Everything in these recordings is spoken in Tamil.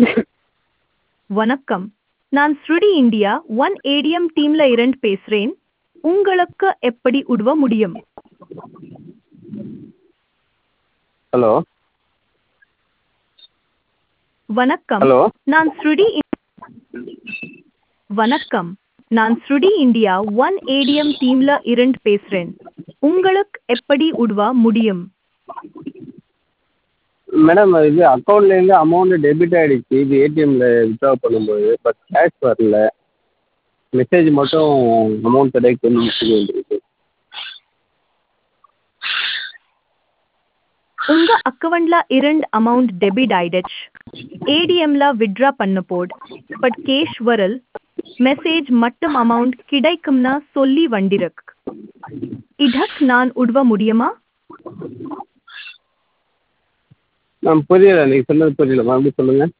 வணக்கம் நான் ஸ்ருடி இந்தியா ஒன் ஏடிஎம் டீம்ல இருந்து பேசுறேன் உங்களுக்கு எப்படி உதவ முடியும் ஹலோ வணக்கம் ஹலோ நான் ஸ்ருடி இ- வணக்கம் நான் ஸ்ருடி இந்தியா ஒன் ஏடிஎம் டீம்ல இருந்து பேசுறேன் உங்களுக்கு எப்படி உதவ முடியும் மேடம் இது அக்கௌண்ட்லேருந்து அமௌண்ட் டெபிட் ஆகிடுச்சு இது ஏடிஎம்மில் வித்ட்ரா பண்ணும்போது பட் கேஷ் வரல மெசேஜ் மட்டும் அமௌண்ட் கிடைக்குன்னு மெசேஜ் வந்துருக்கு உங்க அக்கவுண்ட்ல இருந்து அமௌண்ட் டெபிட் ஆயிடுச்சு ஏடிஎம்ல வித்ட்ரா பண்ண போட் பட் கேஷ் வரல் மெசேஜ் மட்டும் அமௌண்ட் கிடைக்கும்னா சொல்லி வண்டிருக்கு இதக் நான் உதவ முடியுமா மேம் புரியல நீங்கள் சொன்னது புரியல மறுபடியும் சொல்லுங்கள்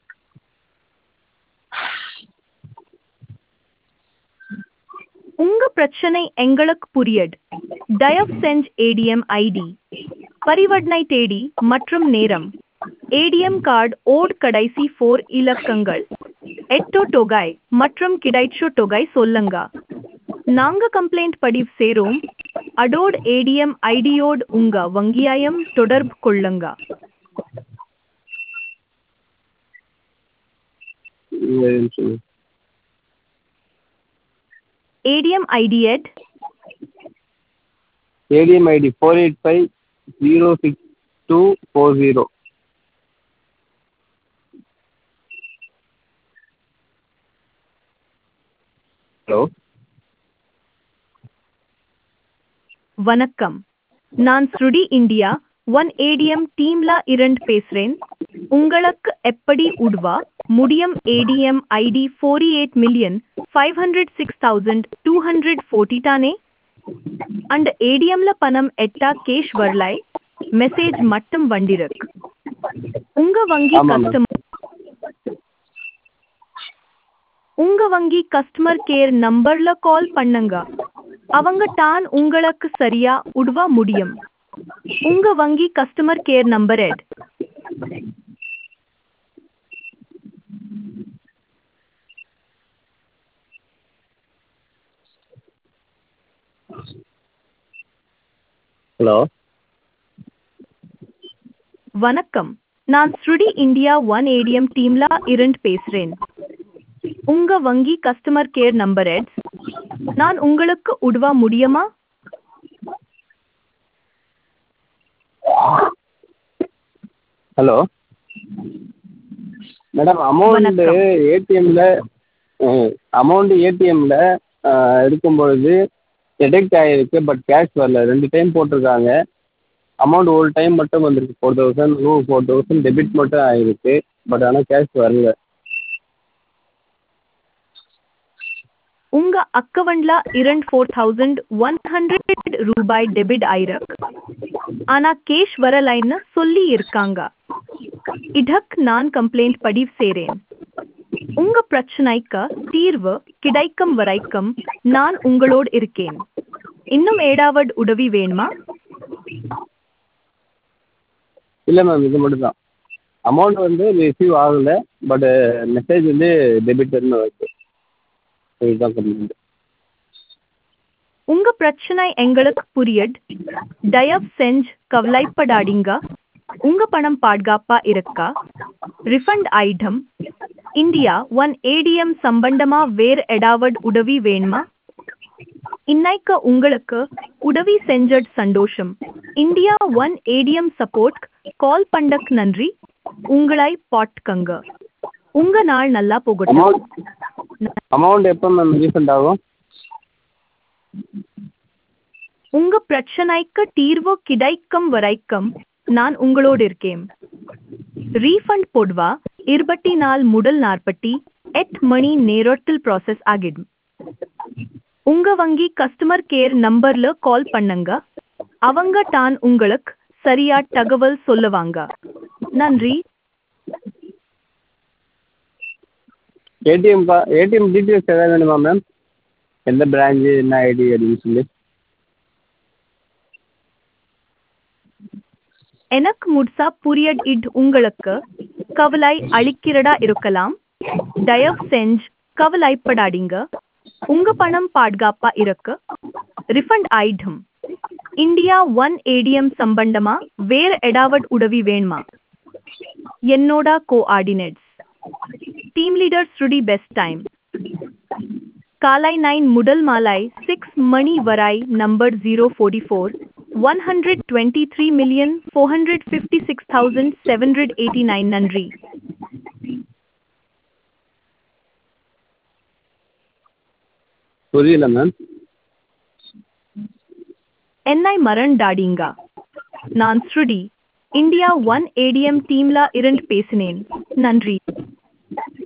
உங்க பிரச்சனை எங்களுக்கு புரியட் தயவு செஞ்சு ஏடிஎம் ஐடி பரிவர்த்தனை தேதி மற்றும் நேரம் ஏடிஎம் கார்டு ஓட் கடைசி ஃபோர் இலக்கங்கள் எட்டோ தொகை மற்றும் கிடைச்சோ தொகை சொல்லுங்க நாங்க கம்ப்ளைண்ட் பதிவு சேரோம் அடோட் ஏடிஎம் ஐடியோடு உங்க வங்கியாயம் தொடர்பு கொள்ளுங்க ஒரு நிமிஷம் ஏடிஎம் ஐடி எட் ATM ID four eight five zero six two four zero hello வணக்கம் நான் ஸ்ருடி இந்தியா ஒன் ஏடிஎம் டீம்ல இருந்து பேசுறேன் உங்களுக்கு எப்படி உதவ முடியும் ATM ID four eight million five hundred six thousand two hundred forty தானே அண்ட் ஏடிஎம்ல பணம் எட்டா கேஷ் வரலாய் மெசேஜ் மட்டும் வண்டிருக்கு உங்க வங்கி ஆமா, ma'am. கஸ்டமர் உங்க வங்கி கஸ்டமர் கேர் நம்பர்ல கால் பண்ணுங்க அவங்க தான் உங்களுக்கு சரியா உதவ முடியும் உங்க வங்கி கஸ்டமர் கேர் நம்பர் எட் ஹலோ வணக்கம் நான் ஸ்ருடி இந்தியா ஒன் ஏடிஎம் டீம்ல இருந்து பேசுறேன் உங்க வங்கி கஸ்டமர் கேர் நம்பர் எட் நான் உங்களுக்கு உதவ முடியுமா ஹலோ மேடம் அமௌண்ட்டு வணக்கம். ஏடிஎம்மில் அமௌண்ட்டு ஏடிஎம்மில் இருக்கும்பொழுது டிடெக்ட் ஆகிருக்கு பட் கேஷ் வரல ரெண்டு டைம் போட்டிருக்காங்க அமௌண்ட் ஒரு டைம் மட்டும் வந்திருக்கு four thousand four thousand debit மட்டும் ஆகிருக்கு பட் ஆனால் கேஷ் வரல உங்க அக்கவுண்ட்ல இரண்டு ஃபோர் தௌசண்ட் ஒன் ஹண்ட்ரட் ரூபாய் டெபிட் ஆயிருக்கு ஆனா கேஷ் வரலைன்னு சொல்லி இருக்காங்க இதக் நான் கம்ப்ளைண்ட் பதிவு செய்றேன் உங்க பிரச்சனைக்கு தீர்வு கிடைக்கும் வரைக்கும் நான் உங்களோடு இருக்கேன் இன்னும் ஏதாவது உதவி வேணுமா இல்லை மேம் இது மட்டும் தான் அமௌண்ட் வந்து ரிசீவ் ஆகலை பட் மெசேஜ் வந்து டெபிட்னு வருது இதுதான் கம்ப்ளைண்ட் உங்க பிரச்சனை எங்களுக்கு புரியட் தயவு செஞ்சு கவலைப்படாதீங்க உங்க பணம் பாதுகாப்பா இருக்கா refund item India one ATM சம்பந்தமா வேற ஏதாவது உதவி வேணுமா இன்னைக்கு உங்களுக்கு உதவி செஞ்சட் சந்தோஷம் India one ATM support call பண்ணக் நன்றி உங்களை பாட்கங்க உங்க நாள் நல்லா போகட்டும் அமௌண்ட் அமௌண்ட் எப்போ மேம் ரீஃபண்ட் ஆகும் உங்க பிரச்சனைக்கு தீர்வு கிடைக்கும் வரைக்கும் நான் உங்களோடு இருக்கேன் ரீஃபண்ட் போடுவா இருபத்தி நாள் முதல் நாற்பத்தி எட்டு மணி நேரத்தில் ப்ராசஸ் ஆகிடும் உங்க வங்கி கஸ்டமர் கேர் நம்பர்ல கால் பண்ணுங்க அவங்க தான் உங்களுக்கு சரியா தகவல் சொல்லுவாங்க நன்றி ஏடிஎம் கா ஏடிஎம் டீட்டெயில்ஸ் எதாவது வேணுமா மேம் எந்த பிரான்ச்சு என்ன ஐடி அப்படின்னு சொல்லி எனக்கு முழுசா புரியட் இட் உங்களுக்கு கவலை அளிக்கிறதா இருக்கலாம் தயவு செஞ்சு கவலைப்படாதீங்க உங்க பணம் பாதுகாப்பா இருக்கு ரிஃபண்ட் ஆயிடும் இந்தியா ஒன் ஏடிஎம் சம்பந்தமா வேற ஏதாவது உதவி வேணுமா என்னோட coordinates team leader Shruti best time காலை நைன் முதல் மாலை சிக்ஸ் மணி வரை number zero forty four one hundred twenty three million four hundred fifty six thousand seven hundred eighty nine நன்றி புரியல மேம் என்னை மறந்தாடீங்க நான் ஸ்ருடி இந்தியா ஒன் ஏடிஎம் டீம்ல இருந்து பேசினேன் நன்றி